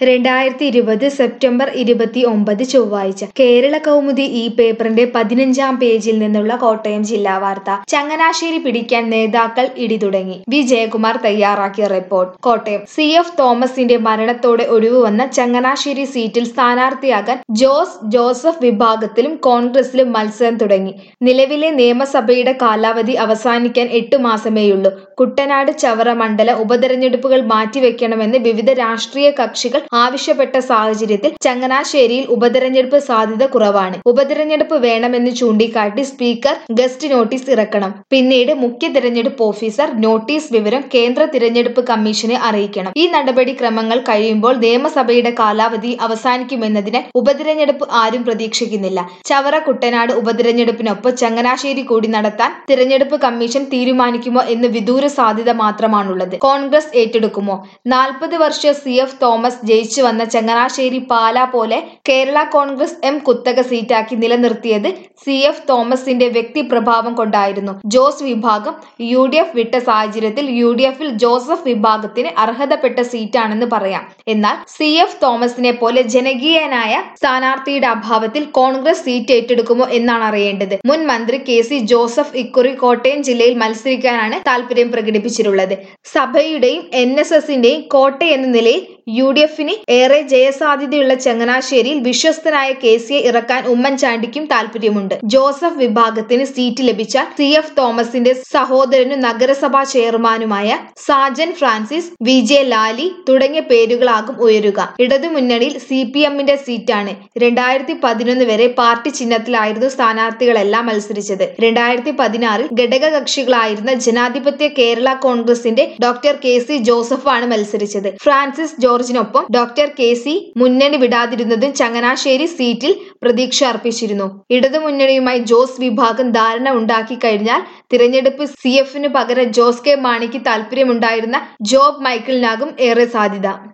രണ്ടായിരത്തി ഇരുപത് സെപ്റ്റംബർ ഇരുപത്തി ഒമ്പത് ചൊവ്വാഴ്ച കേരള കൗമുദി ഈ പേപ്പറിന്റെ പതിനഞ്ചാം പേജിൽ നിന്നുള്ള കോട്ടയം ജില്ലാ വാർത്ത ചങ്ങനാശ്ശേരി പിടിക്കാൻ നേതാക്കൾ ഇടി തുടങ്ങി വി ജയകുമാർ തയ്യാറാക്കിയ റിപ്പോർട്ട് കോട്ടയം സി എഫ് തോമസിന്റെ മരണത്തോടെ ഒഴിവ് വന്ന ചങ്ങനാശ്ശേരി സീറ്റിൽ സ്ഥാനാർത്ഥിയാകാൻ ജോസ് ജോസഫ് വിഭാഗത്തിലും കോൺഗ്രസിലും മത്സരം തുടങ്ങി നിലവിലെ നിയമസഭയുടെ കാലാവധി അവസാനിക്കാൻ എട്ടു മാസമേയുള്ളൂ കുട്ടനാട് ചവറ മണ്ഡല ഉപതെരഞ്ഞെടുപ്പുകൾ മാറ്റിവെക്കണമെന്ന് വിവിധ രാഷ്ട്രീയ കക്ഷികൾ ആവശ്യപ്പെട്ട സാഹചര്യത്തിൽ ചങ്ങനാശ്ശേരിയിൽ ഉപതെരഞ്ഞെടുപ്പ് സാധ്യത കുറവാണ് ഉപതെരഞ്ഞെടുപ്പ് വേണമെന്ന് ചൂണ്ടിക്കാട്ടി സ്പീക്കർ ഗസ്റ്റ് നോട്ടീസ് ഇറക്കണം പിന്നീട് മുഖ്യ തിരഞ്ഞെടുപ്പ് ഓഫീസർ നോട്ടീസ് വിവരം കേന്ദ്ര തിരഞ്ഞെടുപ്പ് കമ്മീഷനെ അറിയിക്കണം ഈ നടപടിക്രമങ്ങൾ കഴിയുമ്പോൾ നിയമസഭയുടെ കാലാവധി അവസാനിക്കുമെന്നതിനാൽ ഉപതിരഞ്ഞെടുപ്പ് ആരും പ്രതീക്ഷിക്കുന്നില്ല ചവറ കുട്ടനാട് ഉപതിരഞ്ഞെടുപ്പിനൊപ്പം ചങ്ങനാശ്ശേരി കൂടി നടത്താൻ തിരഞ്ഞെടുപ്പ് കമ്മീഷൻ തീരുമാനിക്കുമോ എന്ന് വിദൂര സാധ്യത മാത്രമാണുള്ളത് കോൺഗ്രസ് ഏറ്റെടുക്കുമോ നാൽപ്പത് വർഷ സി എഫ് തോമസ് ജയിച്ചു വന്ന ചങ്ങനാശ്ശേരി പാല പോലെ കേരള കോൺഗ്രസ് എം കുത്തക സീറ്റാക്കി നിലനിർത്തിയത് സി എഫ് തോമസിന്റെ വ്യക്തിപ്രഭാവം കൊണ്ടായിരുന്നു ജോസ് വിഭാഗം യു ഡി എഫ് വിട്ട സാഹചര്യത്തിൽ യു ഡി എഫിൽ ജോസഫ് വിഭാഗത്തിന് അർഹതപ്പെട്ട സീറ്റാണെന്ന് പറയാം എന്നാൽ സി എഫ് തോമസിനെ പോലെ ജനകീയനായ സ്ഥാനാർത്ഥിയുടെ അഭാവത്തിൽ കോൺഗ്രസ് സീറ്റ് ഏറ്റെടുക്കുമോ എന്നാണ് അറിയേണ്ടത് മുൻ മന്ത്രി കെ സി ജോസഫ് ഇക്കുറി കോട്ടയം ജില്ലയിൽ മത്സരിക്കാനാണ് താല്പര്യം പ്രകടിപ്പിച്ചിട്ടുള്ളത് സഭയുടെയും എൻ എസ് എസിന്റെയും കോട്ട എന്ന നിലയിൽ യു ഡി എഫിന് ഏറെ ജയസാധ്യതയുള്ള ചങ്ങനാശ്ശേരിയിൽ വിശ്വസ്തനായ കെ സിയെ ഇറക്കാൻ ഉമ്മൻചാണ്ടിക്കും താല്പര്യമുണ്ട് ജോസഫ് വിഭാഗത്തിന് സീറ്റ് ലഭിച്ച സി എഫ് തോമസിന്റെ സഹോദരനും നഗരസഭാ ചെയർമാനുമായ Sajan Francis V J Lali തുടങ്ങിയ പേരുകളാകും ഉയരുക ഇടതുമുന്നണിയിൽ സി പി എമ്മിന്റെ സീറ്റാണ് രണ്ടായിരത്തി പതിനൊന്ന് വരെ പാർട്ടി ചിഹ്നത്തിലായിരുന്നു സ്ഥാനാർത്ഥികളെല്ലാം മത്സരിച്ചത് രണ്ടായിരത്തി പതിനാറിൽ ഘടകകക്ഷികളായിരുന്ന ജനാധിപത്യ കേരള കോൺഗ്രസിന്റെ ഡോക്ടർ കെ സി ജോസഫാണ് മത്സരിച്ചത് ഫ്രാൻസിസ് ജോർജിനൊപ്പം ഡോക്ടർ കെ സി മുന്നണി വിടാതിരുന്നതും ചങ്ങനാശ്ശേരി സീറ്റിൽ പ്രതീക്ഷ അർപ്പിച്ചിരുന്നു ഇടതുമുന്നണിയുമായി ജോസ് വിഭാഗം ധാരണ ഉണ്ടാക്കി കഴിഞ്ഞാൽ തിരഞ്ഞെടുപ്പ് സി എഫിന് പകരം ജോസ് കെ മാണിക്ക് താല്പര്യമുണ്ടായിരുന്ന ജോബ് മൈക്കിളിനാകും ഏറെ സാധ്യത